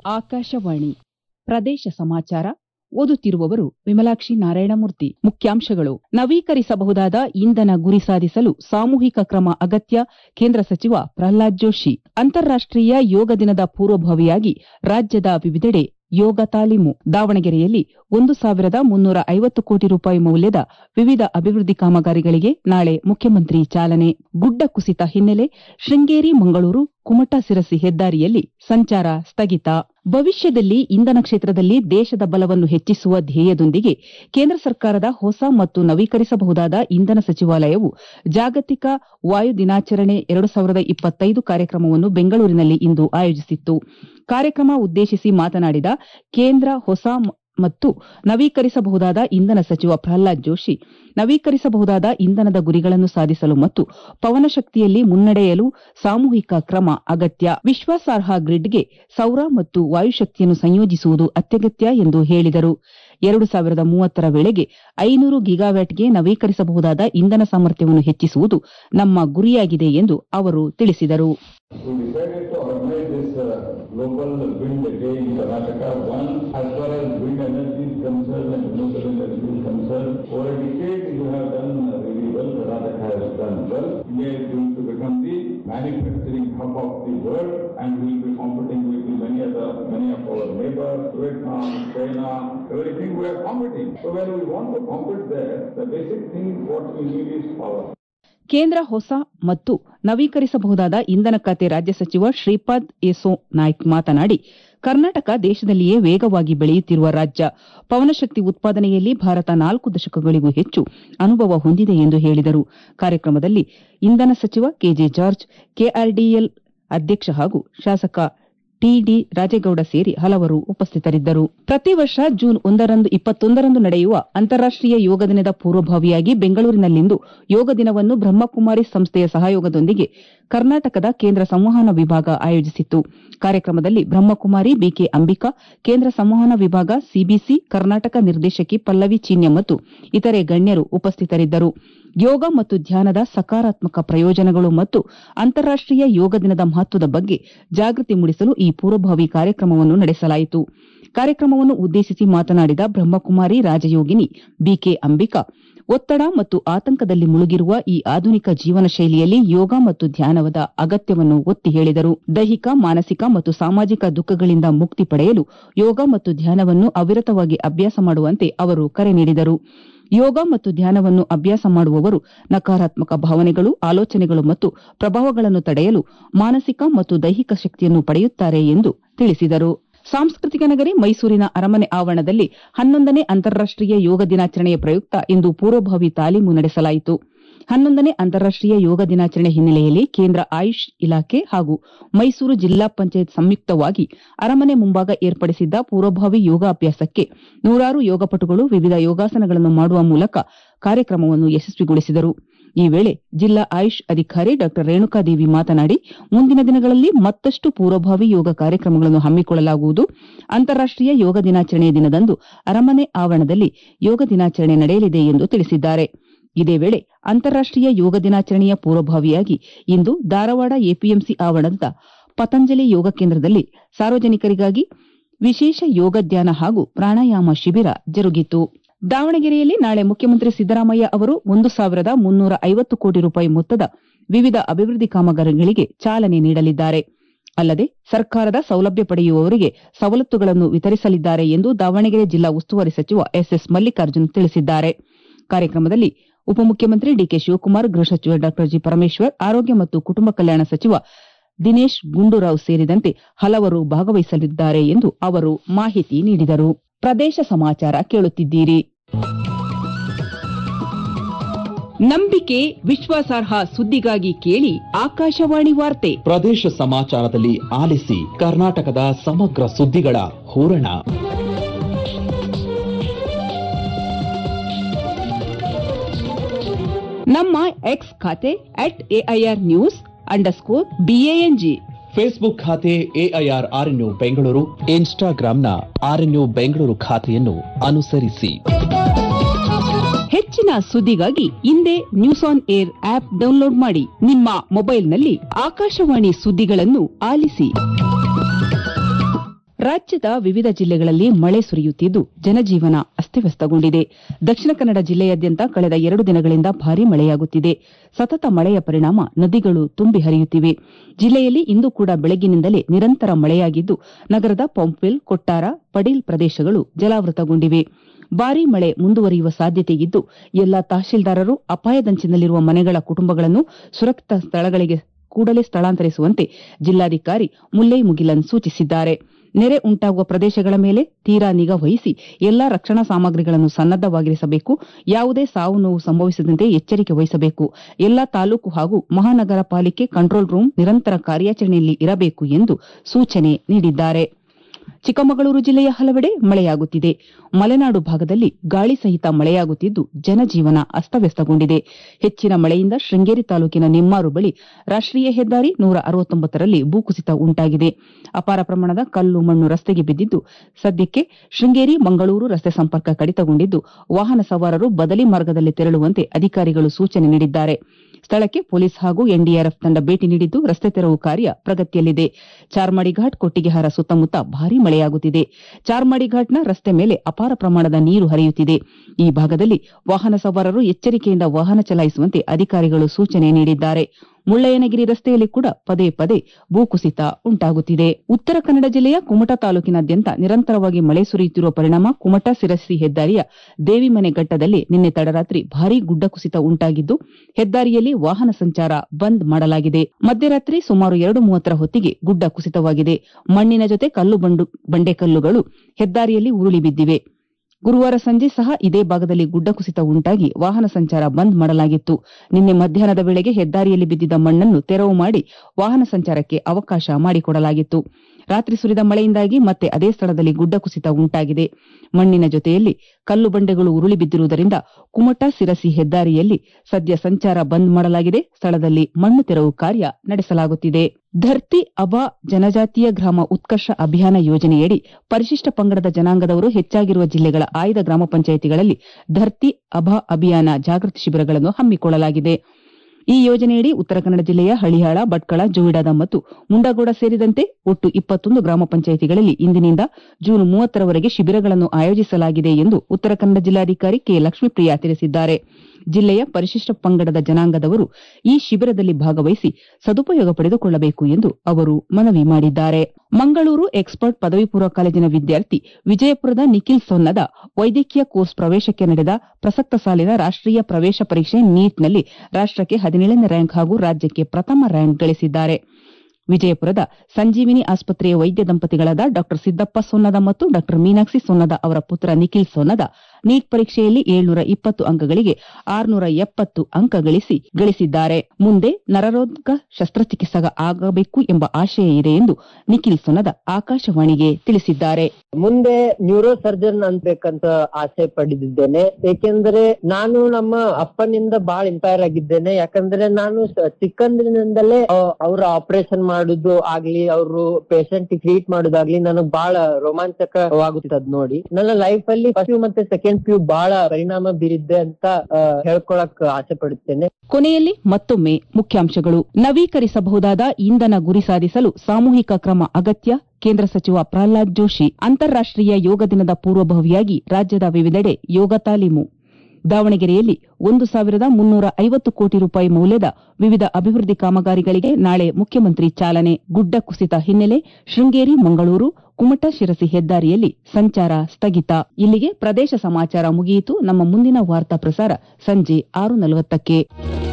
ಆಕಾಶವಾಣಿ ಪ್ರದೇಶ ಸಮಾಚಾರ ಓದುತ್ತಿರುವವರು ವಿಮಲಾಕ್ಷಿ ನಾರಾಯಣಮೂರ್ತಿ ಮುಖ್ಯಾಂಶಗಳು ನವೀಕರಿಸಬಹುದಾದ ಇಂಧನ ಗುರಿ ಸಾಧಿಸಲು ಸಾಮೂಹಿಕ ಕ್ರಮ ಅಗತ್ಯ ಕೇಂದ್ರ ಸಚಿವ ಪ್ರಹ್ಲಾದ್ ಜೋಶಿ ಅಂತಾರಾಷ್ಟೀಯ ಯೋಗ ದಿನದ ಪೂರ್ವಭಾವಿಯಾಗಿ ರಾಜ್ಯದ ವಿವಿಧೆಡೆ ಯೋಗ ತಾಲೀಮು ದಾವಣಗೆರೆಯಲ್ಲಿ ಒಂದು ಸಾವಿರದ ಮುನ್ನೂರ ಐವತ್ತು ಕೋಟಿ ರೂಪಾಯಿ ಮೌಲ್ಯದ ವಿವಿಧ ಅಭಿವೃದ್ಧಿ ಕಾಮಗಾರಿಗಳಿಗೆ ನಾಳೆ ಮುಖ್ಯಮಂತ್ರಿ ಚಾಲನೆ ಗುಡ್ಡ ಕುಸಿತ ಹಿನ್ನೆಲೆ ಶೃಂಗೇರಿ ಮಂಗಳೂರು ಕುಮಟಾ ಸಿರಸಿ ಹೆದ್ದಾರಿಯಲ್ಲಿ ಸಂಚಾರ ಸ್ಥಗಿತ ಭವಿಷ್ಯದಲ್ಲಿ ಇಂಧನ ಕ್ಷೇತ್ರದಲ್ಲಿ ದೇಶದ ಬಲವನ್ನು ಹೆಚ್ಚಿಸುವ ಧ್ಯೇಯದೊಂದಿಗೆ ಕೇಂದ್ರ ಸರ್ಕಾರದ ಹೊಸ ಮತ್ತು ನವೀಕರಿಸಬಹುದಾದ ಇಂಧನ ಸಚಿವಾಲಯವು ಜಾಗತಿಕ ವಾಯು ದಿನಾಚರಣೆ ಎರಡು ಸಾವಿರದ ಇಪ್ಪತ್ತೈದು ಕಾರ್ಯಕ್ರಮವನ್ನು ಬೆಂಗಳೂರಿನಲ್ಲಿ ಇಂದು ಆಯೋಜಿಸಿತ್ತು ಕಾರ್ಯಕ್ರಮ ಉದ್ದೇಶಿಸಿ ಮಾತನಾಡಿದ ಕೇಂದ್ರ ಹೊಸ ಮತ್ತು ನವೀಕರಿಸಬಹುದಾದ ಇಂಧನ ಸಚಿವ ಪ್ರಹ್ಲಾದ್ ಜೋಶಿ ನವೀಕರಿಸಬಹುದಾದ ಇಂಧನದ ಗುರಿಗಳನ್ನು ಸಾಧಿಸಲು ಮತ್ತು ಪವನಶಕ್ತಿಯಲ್ಲಿ ಮುನ್ನಡೆಯಲು ಸಾಮೂಹಿಕ ಕ್ರಮ ಅಗತ್ಯ ವಿಶ್ವಾಸಾರ್ಹ ಗ್ರಿಡ್ಗೆ ಸೌರ ಮತ್ತು ವಾಯುಶಕ್ತಿಯನ್ನು ಸಂಯೋಜಿಸುವುದು ಅತ್ಯಗತ್ಯ ಎಂದು ಹೇಳಿದರು ಎರಡು ಸಾವಿರದ ಮೂವತ್ತರ ವೇಳೆಗೆ ಐನೂರು ಗಿಗಾವ್ಯಾಟ್ಗೆ ನವೀಕರಿಸಬಹುದಾದ ಇಂಧನ ಸಾಮರ್ಥ್ಯವನ್ನು ಹೆಚ್ಚಿಸುವುದು ನಮ್ಮ ಗುರಿಯಾಗಿದೆ ಎಂದು ಅವರು ತಿಳಿಸಿದರು We decided to organize this uh, global wind day in Karnataka. One, as far as wind energy is concerned and renewable energy is concerned, over a decade you have done really well. Karnataka has done well. India is going to become the manufacturing hub of the world and we will be competing with many other, many of our neighbors, Vietnam, China, everything we are competing. So when we want to compete there, the basic thing what we need is power. ಕೇಂದ್ರ ಹೊಸ ಮತ್ತು ನವೀಕರಿಸಬಹುದಾದ ಇಂಧನ ಖಾತೆ ರಾಜ್ಯ ಸಚಿವ ಶ್ರೀಪಾದ್ ಯೆಸೋ ನಾಯ್ಕ್ ಮಾತನಾಡಿ ಕರ್ನಾಟಕ ದೇಶದಲ್ಲಿಯೇ ವೇಗವಾಗಿ ಬೆಳೆಯುತ್ತಿರುವ ರಾಜ್ಯ ಪವನಶಕ್ತಿ ಉತ್ಪಾದನೆಯಲ್ಲಿ ಭಾರತ ನಾಲ್ಕು ದಶಕಗಳಿಗೂ ಹೆಚ್ಚು ಅನುಭವ ಹೊಂದಿದೆ ಎಂದು ಹೇಳಿದರು ಕಾರ್ಯಕ್ರಮದಲ್ಲಿ ಇಂಧನ ಸಚಿವ ಕೆಜೆ ಜಾರ್ಜ್ ಕೆಆರ್ಡಿಎಲ್ ಅಧ್ಯಕ್ಷ ಹಾಗೂ ಶಾಸಕ ಟಿಡಿ ರಾಜೇಗೌಡ ಸೇರಿ ಹಲವರು ಉಪಸ್ಥಿತರಿದ್ದರು ಪ್ರತಿ ವರ್ಷ ಜೂನ್ ಒಂದರಂದು ಇಪ್ಪತ್ತೊಂದರಂದು ನಡೆಯುವ ಅಂತಾರಾಷ್ಟೀಯ ಯೋಗ ದಿನದ ಪೂರ್ವಭಾವಿಯಾಗಿ ಬೆಂಗಳೂರಿನಲ್ಲಿಂದು ಯೋಗ ದಿನವನ್ನು ಬ್ರಹ್ಮಕುಮಾರಿ ಸಂಸ್ಥೆಯ ಸಹಯೋಗದೊಂದಿಗೆ ಕರ್ನಾಟಕದ ಕೇಂದ್ರ ಸಂವಹನ ವಿಭಾಗ ಆಯೋಜಿಸಿತ್ತು ಕಾರ್ಯಕ್ರಮದಲ್ಲಿ ಬ್ರಹ್ಮಕುಮಾರಿ ಬಿಕೆ ಅಂಬಿಕಾ ಕೇಂದ್ರ ಸಂವಹನ ವಿಭಾಗ ಸಿಬಿಸಿ ಕರ್ನಾಟಕ ನಿರ್ದೇಶಕಿ ಪಲ್ಲವಿ ಚೀನ್ಯ ಮತ್ತು ಇತರೆ ಗಣ್ಯರು ಉಪಸ್ಥಿತರಿದ್ದರು ಯೋಗ ಮತ್ತು ಧ್ಯಾನದ ಸಕಾರಾತ್ಮಕ ಪ್ರಯೋಜನಗಳು ಮತ್ತು ಅಂತಾರಾಷ್ಟೀಯ ಯೋಗ ದಿನದ ಮಹತ್ವದ ಬಗ್ಗೆ ಜಾಗೃತಿ ಮೂಡಿಸಲು ಈ ಪೂರ್ವಭಾವಿ ಕಾರ್ಯಕ್ರಮವನ್ನು ನಡೆಸಲಾಯಿತು ಕಾರ್ಯಕ್ರಮವನ್ನು ಉದ್ದೇಶಿಸಿ ಮಾತನಾಡಿದ ಬ್ರಹ್ಮಕುಮಾರಿ ರಾಜಯೋಗಿನಿ ಬಿಕೆ ಅಂಬಿಕಾ ಒತ್ತಡ ಮತ್ತು ಆತಂಕದಲ್ಲಿ ಮುಳುಗಿರುವ ಈ ಆಧುನಿಕ ಜೀವನ ಶೈಲಿಯಲ್ಲಿ ಯೋಗ ಮತ್ತು ಧ್ಯಾನದ ಅಗತ್ಯವನ್ನು ಒತ್ತಿ ಹೇಳಿದರು ದೈಹಿಕ ಮಾನಸಿಕ ಮತ್ತು ಸಾಮಾಜಿಕ ದುಃಖಗಳಿಂದ ಮುಕ್ತಿ ಪಡೆಯಲು ಯೋಗ ಮತ್ತು ಧ್ಯಾನವನ್ನು ಅವಿರತವಾಗಿ ಅಭ್ಯಾಸ ಮಾಡುವಂತೆ ಅವರು ಕರೆ ನೀಡಿದರು ಯೋಗ ಮತ್ತು ಧ್ಯಾನವನ್ನು ಅಭ್ಯಾಸ ಮಾಡುವವರು ನಕಾರಾತ್ಮಕ ಭಾವನೆಗಳು ಆಲೋಚನೆಗಳು ಮತ್ತು ಪ್ರಭಾವಗಳನ್ನು ತಡೆಯಲು ಮಾನಸಿಕ ಮತ್ತು ದೈಹಿಕ ಶಕ್ತಿಯನ್ನು ಪಡೆಯುತ್ತಾರೆ ಎಂದು ತಿಳಿಸಿದರು ಸಾಂಸ್ಕೃತಿಕ ನಗರಿ ಮೈಸೂರಿನ ಅರಮನೆ ಆವರಣದಲ್ಲಿ ಹನ್ನೊಂದನೇ ಅಂತಾರಾಷ್ಟೀಯ ಯೋಗ ದಿನಾಚರಣೆಯ ಪ್ರಯುಕ್ತ ಇಂದು ಪೂರ್ವಭಾವಿ ತಾಲೀಮು ನಡೆಸಲಾಯಿತು ಹನ್ನೊಂದನೇ ಅಂತಾರಾಷ್ಟೀಯ ಯೋಗ ದಿನಾಚರಣೆ ಹಿನ್ನೆಲೆಯಲ್ಲಿ ಕೇಂದ್ರ ಆಯುಷ್ ಇಲಾಖೆ ಹಾಗೂ ಮೈಸೂರು ಜಿಲ್ಲಾ ಪಂಚಾಯತ್ ಸಂಯುಕ್ತವಾಗಿ ಅರಮನೆ ಮುಂಭಾಗ ಏರ್ಪಡಿಸಿದ್ದ ಪೂರ್ವಭಾವಿ ಯೋಗಾಭ್ಯಾಸಕ್ಕೆ ನೂರಾರು ಯೋಗಪಟುಗಳು ವಿವಿಧ ಯೋಗಾಸನಗಳನ್ನು ಮಾಡುವ ಮೂಲಕ ಕಾರ್ಯಕ್ರಮವನ್ನು ಯಶಸ್ವಿಗೊಳಿಸಿದರು ಈ ವೇಳೆ ಜಿಲ್ಲಾ ಆಯುಷ್ ಅಧಿಕಾರಿ ಡಾ ರೇಣುಕಾದೇವಿ ಮಾತನಾಡಿ ಮುಂದಿನ ದಿನಗಳಲ್ಲಿ ಮತ್ತಷ್ಟು ಪೂರ್ವಭಾವಿ ಯೋಗ ಕಾರ್ಯಕ್ರಮಗಳನ್ನು ಹಮ್ಮಿಕೊಳ್ಳಲಾಗುವುದು ಅಂತಾರಾಷ್ಟೀಯ ಯೋಗ ದಿನಾಚರಣೆಯ ದಿನದಂದು ಅರಮನೆ ಆವರಣದಲ್ಲಿ ಯೋಗ ದಿನಾಚರಣೆ ನಡೆಯಲಿದೆ ಎಂದು ತಿಳಿಸಿದ್ದಾರೆ ಇದೇ ವೇಳೆ ಅಂತಾರಾಷ್ಟೀಯ ಯೋಗ ದಿನಾಚರಣೆಯ ಪೂರ್ವಭಾವಿಯಾಗಿ ಇಂದು ಧಾರವಾಡ ಎಪಿಎಂಸಿ ಆವರಣದ ಪತಂಜಲಿ ಯೋಗ ಕೇಂದ್ರದಲ್ಲಿ ಸಾರ್ವಜನಿಕರಿಗಾಗಿ ವಿಶೇಷ ಯೋಗ ಧ್ಯಾನ ಹಾಗೂ ಪ್ರಾಣಾಯಾಮ ಶಿಬಿರ ಜರುಗಿತು ದಾವಣಗೆರೆಯಲ್ಲಿ ನಾಳೆ ಮುಖ್ಯಮಂತ್ರಿ ಸಿದ್ದರಾಮಯ್ಯ ಅವರು ಒಂದು ಸಾವಿರದ ಮುನ್ನೂರ ಐವತ್ತು ಕೋಟಿ ರೂಪಾಯಿ ಮೊತ್ತದ ವಿವಿಧ ಅಭಿವೃದ್ಧಿ ಕಾಮಗಾರಿಗಳಿಗೆ ಚಾಲನೆ ನೀಡಲಿದ್ದಾರೆ ಅಲ್ಲದೆ ಸರ್ಕಾರದ ಸೌಲಭ್ಯ ಪಡೆಯುವವರಿಗೆ ಸವಲತ್ತುಗಳನ್ನು ವಿತರಿಸಲಿದ್ದಾರೆ ಎಂದು ದಾವಣಗೆರೆ ಜಿಲ್ಲಾ ಉಸ್ತುವಾರಿ ಸಚಿವ ಎಸ್ಎಸ್ ಮಲ್ಲಿಕಾರ್ಜುನ್ ತಿಳಿಸಿದ್ದಾರೆ ಕಾರ್ಯಕ್ರಮದಲ್ಲಿ ಉಪಮುಖ್ಯಮಂತ್ರಿ ಡಿಕೆ ಶಿವಕುಮಾರ್ ಗೃಹ ಸಚಿವ ಡಾ ಜಿ ಪರಮೇಶ್ವರ್ ಆರೋಗ್ಯ ಮತ್ತು ಕುಟುಂಬ ಕಲ್ಯಾಣ ಸಚಿವ ದಿನೇಶ್ ಗುಂಡೂರಾವ್ ಸೇರಿದಂತೆ ಹಲವರು ಭಾಗವಹಿಸಲಿದ್ದಾರೆ ಎಂದು ಅವರು ಮಾಹಿತಿ ನೀಡಿದರು ಪ್ರದೇಶ ಸಮಾಚಾರ ಕೇಳುತ್ತಿದ್ದೀರಿ ನಂಬಿಕೆ ವಿಶ್ವಾಸಾರ್ಹ ಸುದ್ದಿಗಾಗಿ ಕೇಳಿ ಆಕಾಶವಾಣಿ ವಾರ್ತೆ ಪ್ರದೇಶ ಸಮಾಚಾರದಲ್ಲಿ ಆಲಿಸಿ ಕರ್ನಾಟಕದ ಸಮಗ್ರ ಸುದ್ದಿಗಳ ಹೂರಣ ನಮ್ಮ ಎಕ್ಸ್ ಖಾತೆ at AIR news underscore B A N G Facebook ಖಾತೆ ಎಐಆರ್ ಆರ್ಎನ್ಯು ಬೆಂಗಳೂರು ಇನ್ಸ್ಟಾಗ್ರಾಂನ ಆರ್ಎನ್ಯು ಬೆಂಗಳೂರು ಖಾತೆಯನ್ನು ಅನುಸರಿಸಿ ಹೆಚ್ಚಿನ ಸುದ್ದಿಗಾಗಿ ಹಿಂದೆ news on air app download ಮಾಡಿ ನಿಮ್ಮ ಮೊಬೈಲ್ನಲ್ಲಿ ಆಕಾಶವಾಣಿ ಸುದ್ದಿಗಳನ್ನು ಆಲಿಸಿ ರಾಜ್ಯದ ವಿವಿಧ ಜಿಲ್ಲೆಗಳಲ್ಲಿ ಮಳೆ ಸುರಿಯುತ್ತಿದ್ದು ಜನಜೀವನ ಅಸ್ತವ್ಯಸ್ತಗೊಂಡಿದೆ ದಕ್ಷಿಣ ಕನ್ನಡ ಜಿಲ್ಲೆಯಾದ್ಯಂತ ಕಳೆದ ಎರಡು ದಿನಗಳಿಂದ ಭಾರೀ ಮಳೆಯಾಗುತ್ತಿದೆ ಸತತ ಮಳೆಯ ಪರಿಣಾಮ ನದಿಗಳು ತುಂಬಿ ಹರಿಯುತ್ತಿವೆ ಜಿಲ್ಲೆಯಲ್ಲಿ ಇಂದು ಕೂಡ ಬೆಳಗ್ಗಿನಿಂದಲೇ ನಿರಂತರ ಮಳೆಯಾಗಿದ್ದು ನಗರದ ಪಂಪ್ವೆಲ್ ಕೊಟ್ಟಾರ ಪಡೀಲ್ ಪ್ರದೇಶಗಳು ಜಲಾವೃತಗೊಂಡಿವೆ ಭಾರೀ ಮಳೆ ಮುಂದುವರಿಯುವ ಸಾಧ್ಯತೆಯಿದ್ದು ಎಲ್ಲಾ ತಹಶೀಲ್ದಾರರು ಅಪಾಯದಂಚಿನಲ್ಲಿರುವ ಮನೆಗಳ ಕುಟುಂಬಗಳನ್ನು ಸುರಕ್ಷಿತ ಸ್ಥಳಗಳಿಗೆ ಕೂಡಲೇ ಸ್ಥಳಾಂತರಿಸುವಂತೆ ಜಿಲ್ಲಾಧಿಕಾರಿ ಮುಲ್ಲೈ ಮುಗಿಲನ್ ಸೂಚಿಸಿದ್ದಾರೆ ನೆರೆ ಉಂಟಾಗುವ ಪ್ರದೇಶಗಳ ಮೇಲೆ ತೀರಾ ನಿಗಾ ವಹಿಸಿ ಎಲ್ಲಾ ರಕ್ಷಣಾ ಸಾಮಗ್ರಿಗಳನ್ನು ಸನ್ನದ್ದವಾಗಿರಿಸಬೇಕು ಯಾವುದೇ ಸಾವು ನೋವು ಸಂಭವಿಸದಂತೆ ಎಚ್ಚರಿಕೆ ವಹಿಸಬೇಕು ಎಲ್ಲಾ ತಾಲೂಕು ಹಾಗೂ ಮಹಾನಗರ ಪಾಲಿಕೆ ಕಂಟ್ರೋಲ್ ರೂಂ ನಿರಂತರ ಕಾರ್ಯಾಚರಣೆಯಲ್ಲಿ ಇರಬೇಕು ಎಂದು ಸೂಚನೆ ನೀಡಿದ್ದಾರೆ ಚಿಕ್ಕಮಗಳೂರು ಜಿಲ್ಲೆಯ ಹಲವೆಡೆ ಮಳೆಯಾಗುತ್ತಿದೆ ಮಲೆನಾಡು ಭಾಗದಲ್ಲಿ ಗಾಳಿ ಸಹಿತ ಮಳೆಯಾಗುತ್ತಿದ್ದು ಜನಜೀವನ ಅಸ್ತವ್ಯಸ್ತಗೊಂಡಿದೆ ಹೆಚ್ಚಿನ ಮಳೆಯಿಂದ ಶೃಂಗೇರಿ ತಾಲೂಕಿನ ನಿಮ್ಮಾರು ಬಳಿ ರಾಷ್ಟೀಯ ಹೆದ್ದಾರಿ ನೂರ ಅರವತ್ತೊಂಬತ್ತರಲ್ಲಿ ಭೂಕುಸಿತ ಉಂಟಾಗಿದೆ ಅಪಾರ ಪ್ರಮಾಣದ ಕಲ್ಲು ಮಣ್ಣು ರಸ್ತೆಗೆ ಬಿದ್ದಿದ್ದು ಸದ್ಯಕ್ಕೆ ಶೃಂಗೇರಿ ಮಂಗಳೂರು ರಸ್ತೆ ಸಂಪರ್ಕ ಕಡಿತಗೊಂಡಿದ್ದು ವಾಹನ ಸವಾರರು ಬದಲಿ ಮಾರ್ಗದಲ್ಲಿ ತೆರಳುವಂತೆ ಅಧಿಕಾರಿಗಳು ಸೂಚನೆ ನೀಡಿದ್ದಾರೆ ಸ್ಥಳಕ್ಕೆ ಪೊಲೀಸ್ ಹಾಗೂ ಎನ್ಡಿಆರ್ಎಫ್ ತಂಡ ಭೇಟಿ ನೀಡಿದ್ದು ರಸ್ತೆ ತೆರವು ಕಾರ್ಯ ಪ್ರಗತಿಯಲ್ಲಿದೆ ಚಾರ್ಮಾಡಿ ಘಾಟ್ ಕೊಟ್ಟಿಗೆಹಾರ ಸುತ್ತಮುತ್ತ ಭಾರೀ ಮಳೆಯಾಗುತ್ತಿದೆ ಚಾರ್ಮಾಡಿ ಘಾಟ್ನ ರಸ್ತೆ ಮೇಲೆ ಅಪಾರ ಪ್ರಮಾಣದ ನೀರು ಹರಿಯುತ್ತಿದೆ ಈ ಭಾಗದಲ್ಲಿ ವಾಹನ ಸವಾರರು ಎಚ್ಚರಿಕೆಯಿಂದ ವಾಹನ ಚಲಾಯಿಸುವಂತೆ ಅಧಿಕಾರಿಗಳು ಸೂಚನೆ ನೀಡಿದ್ದಾರೆ ಮುಳ್ಳಯ್ಯನಗಿರಿ ರಸ್ತೆಯಲ್ಲಿ ಕೂಡ ಪದೇ ಪದೇ ಭೂಕುಸಿತ ಉಂಟಾಗುತ್ತಿದೆ ಉತ್ತರ ಕನ್ನಡ ಜಿಲ್ಲೆಯ ಕುಮಟಾ ತಾಲೂಕಿನಾದ್ಯಂತ ನಿರಂತರವಾಗಿ ಮಳೆ ಸುರಿಯುತ್ತಿರುವ ಪರಿಣಾಮ ಕುಮಟಾ ಸಿರಸಿ ಹೆದ್ದಾರಿಯ ದೇವಿಮನೆ ಘಟ್ಟದಲ್ಲಿ ನಿನ್ನೆ ತಡರಾತ್ರಿ ಭಾರೀ ಗುಡ್ಡ ಕುಸಿತ ಉಂಟಾಗಿದ್ದು ಹೆದ್ದಾರಿಯಲ್ಲಿ ವಾಹನ ಸಂಚಾರ ಬಂದ್ ಮಾಡಲಾಗಿದೆ ಮಧ್ಯರಾತ್ರಿ ಸುಮಾರು ಎರಡು ಮೂವತ್ತರ ಹೊತ್ತಿಗೆ ಗುಡ್ಡ ಕುಸಿತವಾಗಿದೆ ಮಣ್ಣಿನ ಜೊತೆ ಕಲ್ಲು ಬಂಡು ಬಂಡೆಕಲ್ಲುಗಳು ಹೆದ್ದಾರಿಯಲ್ಲಿ ಉರುಳಿ ಬಿದ್ದಿವೆ ಗುರುವಾರ ಸಂಜೆ ಸಹ ಇದೇ ಭಾಗದಲ್ಲಿ ಗುಡ್ಡ ಕುಸಿತ ಉಂಟಾಗಿ ವಾಹನ ಸಂಚಾರ ಬಂದ್ ಮಾಡಲಾಗಿತ್ತು ನಿನ್ನೆ ಮಧ್ಯಾಹ್ನದ ವೇಳೆಗೆ ಹೆದ್ದಾರಿಯಲ್ಲಿ ಬಿದ್ದಿದ್ದ ಮಣ್ಣನ್ನು ತೆರವು ಮಾಡಿ ವಾಹನ ಸಂಚಾರಕ್ಕೆ ಅವಕಾಶ ಮಾಡಿಕೊಡಲಾಗಿತ್ತು ರಾತ್ರಿ ಸುರಿದ ಮಳೆಯಿಂದಾಗಿ ಮತ್ತೆ ಅದೇ ಸ್ಥಳದಲ್ಲಿ ಗುಡ್ಡ ಕುಸಿತ ಉಂಟಾಗಿದೆ ಮಣ್ಣಿನ ಜೊತೆಯಲ್ಲಿ ಕಲ್ಲು ಬಂಡೆಗಳು ಉರುಳಿ ಬಿದ್ದಿರುವುದರಿಂದ ಕುಮಟಾ ಸಿರಸಿ ಹೆದ್ದಾರಿಯಲ್ಲಿ ಸದ್ಯ ಸಂಚಾರ ಬಂದ್ ಮಾಡಲಾಗಿದೆ ಸ್ಥಳದಲ್ಲಿ ಮಣ್ಣು ತೆರವು ಕಾರ್ಯ ನಡೆಸಲಾಗುತ್ತಿದೆ ಧರ್ತಿ ಅಬಾ ಜನಜಾತೀಯ ಗ್ರಾಮ ಉತ್ಕರ್ಷ ಅಭಿಯಾನ ಯೋಜನೆಯಡಿ ಪರಿಶಿಷ್ಟ ಪಂಗಡದ ಜನಾಂಗದವರು ಹೆಚ್ಚಾಗಿರುವ ಜಿಲ್ಲೆಗಳ ಆಯ್ದ ಗ್ರಾಮ ಪಂಚಾಯಿತಿಗಳಲ್ಲಿ ಧರ್ತಿ ಅಬಾ ಅಭಿಯಾನ ಜಾಗೃತಿ ಶಿಬಿರಗಳನ್ನು ಹಮ್ಮಿಕೊಳ್ಳಲಾಗಿದೆ ಈ ಯೋಜನೆಯಡಿ ಉತ್ತರ ಕನ್ನಡ ಜಿಲ್ಲೆಯ ಹಳಿಯಾಳ ಭಟ್ಕಳ ಜೋಯಿಡಾದ ಮತ್ತು ಮುಂಡಗೋಡ ಸೇರಿದಂತೆ ಒಟ್ಟು ಇಪ್ಪತ್ತೊಂದು ಗ್ರಾಮ ಪಂಚಾಯಿತಿಗಳಲ್ಲಿ ಇಂದಿನಿಂದ ಜೂನ್ ಮೂವತ್ತರವರೆಗೆ ಶಿಬಿರಗಳನ್ನು ಆಯೋಜಿಸಲಾಗಿದೆ ಎಂದು ಉತ್ತರ ಕನ್ನಡ ಜಿಲ್ಲಾಧಿಕಾರಿ ಕೆ ಲಕ್ಷ್ಮೀಪ್ರಿಯಾ ತಿಳಿಸಿದ್ದಾರೆ ಜಿಲ್ಲೆಯ ಪರಿಶಿಷ್ಟ ಪಂಗಡದ ಜನಾಂಗದವರು ಈ ಶಿಬಿರದಲ್ಲಿ ಭಾಗವಹಿಸಿ ಸದುಪಯೋಗ ಪಡೆದುಕೊಳ್ಳಬೇಕು ಎಂದು ಅವರು ಮನವಿ ಮಾಡಿದ್ದಾರೆ ಮಂಗಳೂರು ಎಕ್ಸ್ಪರ್ಟ್ ಪದವಿ ಪೂರ್ವ ಕಾಲೇಜಿನ ವಿದ್ಯಾರ್ಥಿ ವಿಜಯಪುರದ ನಿಖಿಲ್ ಸೊನ್ನದ ವೈದ್ಯಕೀಯ ಕೋರ್ಸ್ ಪ್ರವೇಶಕ್ಕೆ ನಡೆದ ಪ್ರಸಕ್ತ ಸಾಲಿನ ರಾಷ್ಟೀಯ ಪ್ರವೇಶ ಪರೀಕ್ಷೆ ನೀಟ್ನಲ್ಲಿ ರಾಷ್ಟಕ್ಕೆ ಹದಿನೇಳನೇ ರ್ಯಾಂಕ್ ಹಾಗೂ ರಾಜ್ಯಕ್ಕೆ ಪ್ರಥಮ ರ್ಯಾಂಕ್ ಗಳಿಸಿದ್ದಾರೆ ವಿಜಯಪುರದ ಸಂಜೀವಿನಿ ಆಸ್ಪತ್ರೆಯ ವೈದ್ಯ ದಂಪತಿಗಳಾದ ಡಾ ಸಿದ್ದಪ್ಪ ಸೊನ್ನದ ಮತ್ತು ಡಾ ಮೀನಾಕ್ಷಿ ಸೊನ್ನದ ಅವರ ಪುತ್ರ ನಿಖಿಲ್ ಸೊನ್ನದ ನೀಟ್ ಪರೀಕ್ಷೆಯಲ್ಲಿ ಏಳ್ನೂರ ಇಪ್ಪತ್ತು ಅಂಕಗಳಿಗೆ ಆರುನೂರ ಎಪ್ಪತ್ತು ಅಂಕ ಗಳಿಸಿ ಗಳಿಸಿದ್ದಾರೆ ಮುಂದೆ ನರರೋಧಕ ಶಸ್ತ್ರಚಿಕಿತ್ಸಕ ಆಗಬೇಕು ಎಂಬ ಆಶಯ ಇದೆ ಎಂದು ನಿಖಿಲ್ ಸೊನ್ನದ ಆಕಾಶವಾಣಿಗೆ ತಿಳಿಸಿದ್ದಾರೆ ಮುಂದೆ ನ್ಯೂರೋ ಸರ್ಜನ್ ಅನ್ಬೇಕಂತ ಆಸೆ ಪಡೆದಿದ್ದೇನೆ ಏಕೆಂದ್ರೆ ನಾನು ನಮ್ಮ ಅಪ್ಪನಿಂದ ಬಹಳ ಇಂಪೈರ್ ಆಗಿದ್ದೇನೆ ಯಾಕಂದ್ರೆ ನಾನು ಸ- ಚಿಕ್ಕಂದಿನಿಂದಲೇ ಅವರ ಆಪರೇಷನ್ ಮಾಡುದು ಆಗ್ಲಿ ಅವರು ಪೇಷಂಟ್ ಟ್ರೀಟ್ ಮಾಡುದಾಗ್ಲಿ ನನಗ್ ಬಹಳ ರೋಮಾಂಚಕವಾಗುತ್ತದ್ ನೋಡಿ ನನ್ನ ಲೈಫ್ ಅಲ್ಲಿ ಫಸ್ಟ್ ಮತ್ತೆ ಸೆಕೆಂಡ್ ಪ್ಯೂ ಬಹಳ ಪರಿಣಾಮ ಬೀರಿದ್ದೆ ಅಂತ ಆ, ಹೇಳ್ಕೊಳಕ್ ಆಸೆ ಪಡುತ್ತೇನೆ ಕೊನೆಯಲ್ಲಿ ಮತ್ತೊಮ್ಮೆ ಮುಖ್ಯಾಂಶಗಳು ನವೀಕರಿಸಬಹುದಾದ ಇಂಧನ ಗುರಿ ಸಾಧಿಸಲು ಸಾಮೂಹಿಕ ಕ್ರಮ ಅಗತ್ಯ ಕೇಂದ್ರ ಸಚಿವ ಪ್ರಹ್ಲಾದ್ ಜೋಶಿ ಅಂತಾರಾಷ್ಟೀಯ ಯೋಗ ದಿನದ ಪೂರ್ವಭಾವಿಯಾಗಿ ರಾಜ್ಯದ ವಿವಿಧೆಡೆ ಯೋಗ ತಾಲೀಮು ದಾವಣಗೆರೆಯಲ್ಲಿ ಒಂದು ಸಾವಿರದ ಮುನ್ನೂರ ಐವತ್ತು ಕೋಟಿ ರೂಪಾಯಿ ಮೌಲ್ಯದ ವಿವಿಧ ಅಭಿವೃದ್ಧಿ ಕಾಮಗಾರಿಗಳಿಗೆ ನಾಳೆ ಮುಖ್ಯಮಂತ್ರಿ ಚಾಲನೆ ಗುಡ್ಡ ಕುಸಿತ ಹಿನ್ನೆಲೆ ಶೃಂಗೇರಿ ಮಂಗಳೂರು ಕುಮಟಾ ಶಿರಸಿ ಹೆದ್ದಾರಿಯಲ್ಲಿ ಸಂಚಾರ ಸ್ಥಗಿತ ಇಲ್ಲಿಗೆ ಪ್ರದೇಶ ಸಮಾಚಾರ ಮುಗಿಯಿತು ನಮ್ಮ ಮುಂದಿನ ವಾರ್ತಾ ಪ್ರಸಾರ ಸಂಜೆ ಆರು ನಲವತ್ತಕ್ಕೆ